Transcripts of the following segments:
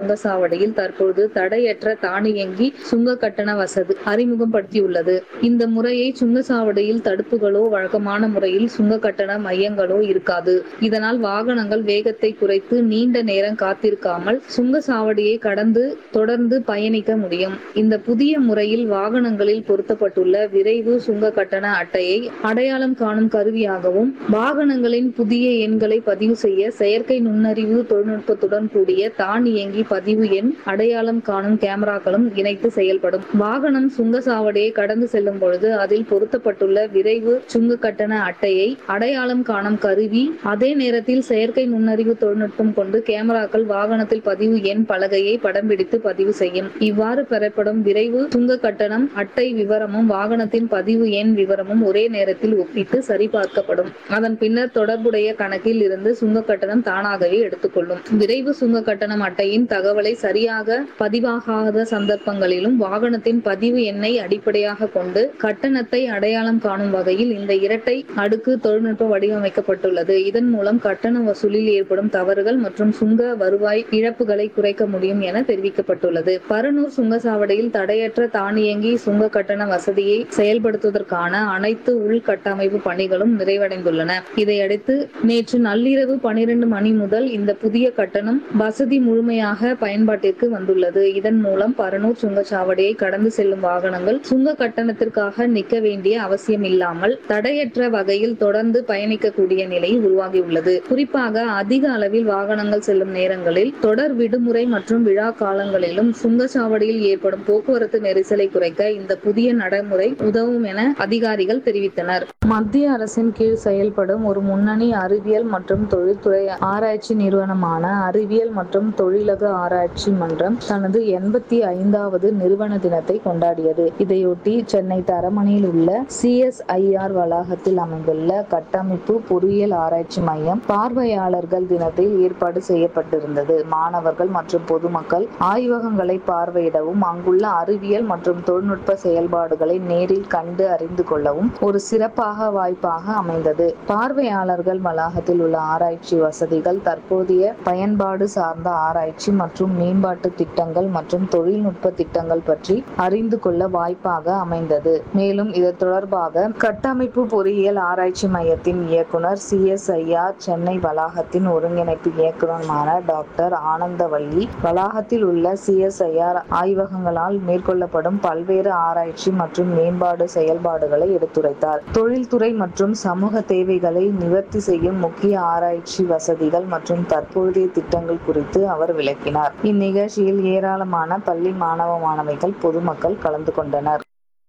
சுங்கச்சாவடியில் தற்போது தடையற்ற தானியங்கி சுங்க கட்டண வசதி அறிமுகப்படுத்தியுள்ளது இந்த முறையை சுங்கச்சாவடியில் தடுப்புகளோ வழக்கமான முறையில் சுங்க கட்டண மையங்களோ இருக்காது இதனால் வாகனங்கள் வேகத்தை குறைத்து நீண்ட நேரம் காத்திருக்காமல் சுங்கச்சாவடியை கடந்து தொடர்ந்து பயணிக்க முடியும் இந்த புதிய முறையில் வாகனங்களில் பொருத்தப்பட்டுள்ள விரைவு சுங்க கட்டண அட்டையை அடையாளம் காணும் கருவியாகவும் வாகனங்களின் புதிய எண்களை பதிவு செய்ய செயற்கை நுண்ணறிவு தொழில்நுட்பத்துடன் கூடிய தானியங்கி பதிவு எண் அடையாளம் காணும் கேமராக்களும் இணைத்து செயல்படும் வாகனம் சுங்கச்சாவடியை கடந்து செல்லும் பொழுது அதில் பொருத்தப்பட்டுள்ள விரைவு சுங்க கட்டண அட்டையை அடையாளம் காணும் கருவி அதே நேரத்தில் செயற்கை நுண்ணறிவு தொழில்நுட்பம் கொண்டு கேமராக்கள் வாகனத்தில் பதிவு எண் பலகையை படம் பிடித்து பதிவு செய்யும் இவ்வாறு பெறப்படும் விரைவு சுங்க கட்டணம் அட்டை விவரமும் வாகனத்தின் பதிவு எண் விவரமும் ஒரே நேரத்தில் ஒப்பிட்டு சரிபார்க்கப்படும் அதன் பின்னர் தொடர்புடைய கணக்கில் இருந்து சுங்க கட்டணம் தானாகவே எடுத்துக்கொள்ளும் விரைவு சுங்க கட்டணம் அட்டையின் தகவலை சரியாக பதிவாகாத சந்தர்ப்பங்களிலும் வாகனத்தின் பதிவு எண்ணை அடிப்படையாக கொண்டு கட்டணத்தை அடையாளம் காணும் வகையில் இந்த இரட்டை அடுக்கு தொழில்நுட்பம் வடிவமைக்கப்பட்டுள்ளது இதன் மூலம் கட்டண வசூலில் ஏற்படும் தவறுகள் மற்றும் சுங்க வருவாய் இழப்புகளை குறைக்க முடியும் என தெரிவிக்கப்பட்டுள்ளது பரனூர் சுங்கச்சாவடியில் தடையற்ற தானியங்கி சுங்க கட்டண வசதியை செயல்படுத்துவதற்கான அனைத்து உள்கட்டமைப்பு பணிகளும் நிறைவடைந்துள்ளன இதையடுத்து நேற்று நள்ளிரவு பனிரெண்டு மணி முதல் இந்த புதிய கட்டணம் வசதி முழுமையாக பயன்பாட்டிற்கு வந்துள்ளது இதன் மூலம் பரனூர் சுங்கச்சாவடியை கடந்து செல்லும் வாகனங்கள் சுங்க கட்டணத்திற்காக நிற்க வேண்டிய அவசியம் இல்லாமல் தடையற்ற வகையில் தொடர்ந்து பயணிக்கக்கூடிய நிலை உருவாகியுள்ளது குறிப்பாக அதிக அளவில் வாகனங்கள் செல்லும் நேரங்களில் தொடர் விடுமுறை மற்றும் விழா காலங்களிலும் சுங்கச்சாவடியில் ஏற்படும் போக்குவரத்து நெரிசலை குறைக்க இந்த புதிய நடைமுறை உதவும் என அதிகாரிகள் தெரிவித்தனர் மத்திய அரசின் கீழ் செயல்படும் ஒரு முன்னணி அறிவியல் மற்றும் தொழில்துறை ஆராய்ச்சி நிறுவனமான அறிவியல் மற்றும் தொழிலக ஆராய்ச்சி மன்றம் தனது எண்பத்தி ஐந்தாவது நிறுவன தினத்தை கொண்டாடியது இதையொட்டி சென்னை தரமணியில் உள்ள சிஎஸ்ஐஆர் வளாகத்தில் அமைந்துள்ள கட்டமைப்பு பொறியியல் ஆராய்ச்சி மையம் பார்வையாளர்கள் தினத்தில் ஏற்பாடு செய்யப்பட்டிருந்தது மாணவர்கள் மற்றும் பொதுமக்கள் ஆய்வகங்களை பார்வையிடவும் அங்குள்ள அறிவியல் மற்றும் தொழில்நுட்ப செயல்பாடுகளை நேரில் கண்டு அறிந்து கொள்ளவும் ஒரு சிறப்பாக வாய்ப்பாக அமைந்தது பார்வையாளர்கள் வளாகத்தில் உள்ள ஆராய்ச்சி வசதிகள் தற்போதைய பயன்பாடு சார்ந்த ஆராய்ச்சி மற்றும் மேம்பாட்டு திட்டங்கள் மற்றும் தொழில்நுட்ப திட்டங்கள் பற்றி அறிந்து கொள்ள வாய்ப்பாக அமைந்தது மேலும் இது தொடர்பாக கட்டமைப்பு பொறியியல் ஆராய்ச்சி மையத்தின் இயக்குனர் சிஎஸ்ஐஆர் சென்னை வளாகத்தின் ஒருங்கிணைப்பு இயக்குனருமான டாக்டர் ஆனந்தவல்லி வளாகத்தில் உள்ள சிஎஸ்ஐஆர் ஆய்வகங்களால் மேற்கொள்ளப்படும் பல்வேறு ஆராய்ச்சி மற்றும் மேம்பாடு செயல்பாடுகளை எடுத்துரைத்தார் தொழில்துறை மற்றும் சமூக தேவைகளை நிவர்த்தி செய்யும் முக்கிய ஆராய்ச்சி வசதிகள் மற்றும் தற்போதைய திட்டங்கள் குறித்து அவர் விளக்கினார் இந்நிகழ்ச்சியில் ஏராளமான பள்ளி மாணவ மாணவிகள் பொதுமக்கள் கலந்து கொண்டனர்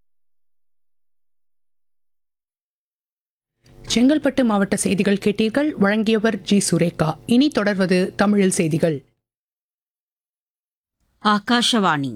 செங்கல்பட்டு மாவட்ட செய்திகள் கேட்டீர்கள் வழங்கியவர் ஜி சுரேகா இனி தொடர்வது தமிழில் செய்திகள் ಆಕಾಶವಾಣಿ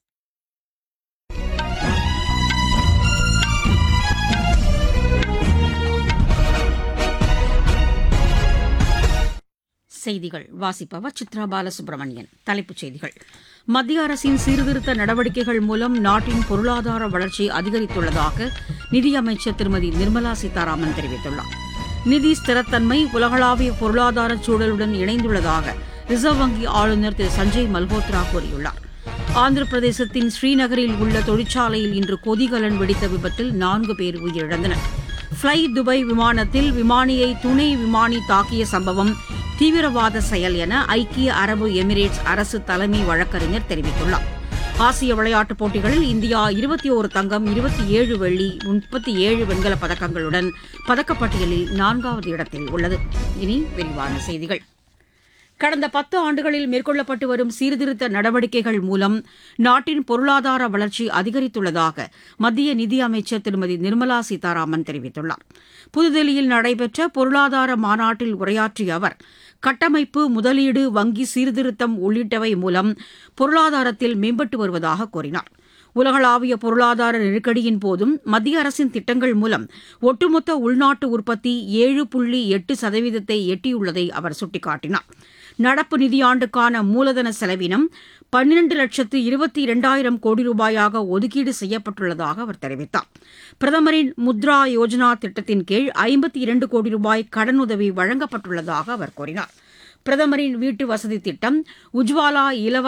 செய்திகள் வாசிப்பவர் சித்ரா பாலசுப்ரமணியன் தலைப்புச் செய்திகள் மத்திய அரசின் சீர்திருத்த நடவடிக்கைகள் மூலம் நாட்டின் பொருளாதார வளர்ச்சி அதிகரித்துள்ளதாக நிதியமைச்சர் திருமதி நிர்மலா சீதாராமன் தெரிவித்துள்ளார் நிதி ஸ்திரத்தன்மை உலகளாவிய பொருளாதார சூழலுடன் இணைந்துள்ளதாக ரிசர்வ் வங்கி ஆளுநர் திரு சஞ்சய் மல்ஹோத்ரா கூறியுள்ளார் ஆந்திர பிரதேசத்தின் ஸ்ரீநகரில் உள்ள தொழிற்சாலையில் இன்று கொதிகலன் வெடித்த விபத்தில் நான்கு பேர் உயிரிழந்தனர் ஃப்ளை துபாய் விமானத்தில் விமானியை துணை விமானி தாக்கிய சம்பவம் தீவிரவாத செயல் என ஐக்கிய அரபு எமிரேட்ஸ் அரசு தலைமை வழக்கறிஞர் தெரிவித்துள்ளார் ஆசிய விளையாட்டுப் போட்டிகளில் இந்தியா இருபத்தி ஓரு தங்கம் இருபத்தி ஏழு வெள்ளி முப்பத்தி ஏழு வெண்கலப் பதக்கங்களுடன் பதக்கப்பட்டியலில் நான்காவது இடத்தில் உள்ளது இனி விரிவான செய்திகள் கடந்த பத்து ஆண்டுகளில் மேற்கொள்ளப்பட்டு வரும் சீர்திருத்த நடவடிக்கைகள் மூலம் நாட்டின் பொருளாதார வளர்ச்சி அதிகரித்துள்ளதாக மத்திய நிதியமைச்சர் திருமதி நிர்மலா சீதாராமன் தெரிவித்துள்ளார் புதுதில்லியில் நடைபெற்ற பொருளாதார மாநாட்டில் உரையாற்றிய அவர் கட்டமைப்பு முதலீடு வங்கி சீர்திருத்தம் உள்ளிட்டவை மூலம் பொருளாதாரத்தில் மேம்பட்டு வருவதாக கூறினார் உலகளாவிய பொருளாதார நெருக்கடியின் போதும் மத்திய அரசின் திட்டங்கள் மூலம் ஒட்டுமொத்த உள்நாட்டு உற்பத்தி ஏழு புள்ளி எட்டு சதவீதத்தை எட்டியுள்ளதை அவர் சுட்டிக்காட்டினார் நடப்பு நிதியாண்டுக்கான மூலதன செலவினம் பன்னிரண்டு லட்சத்து இருபத்தி இரண்டாயிரம் கோடி ரூபாயாக ஒதுக்கீடு செய்யப்பட்டுள்ளதாக அவர் தெரிவித்தார் பிரதமரின் முத்ரா யோஜனா திட்டத்தின் கீழ் ஐம்பத்தி இரண்டு கோடி ரூபாய் கடனுதவி வழங்கப்பட்டுள்ளதாக அவர் கூறினார் பிரதமரின் வீட்டு வசதி திட்டம் உஜ்வாலா இலவச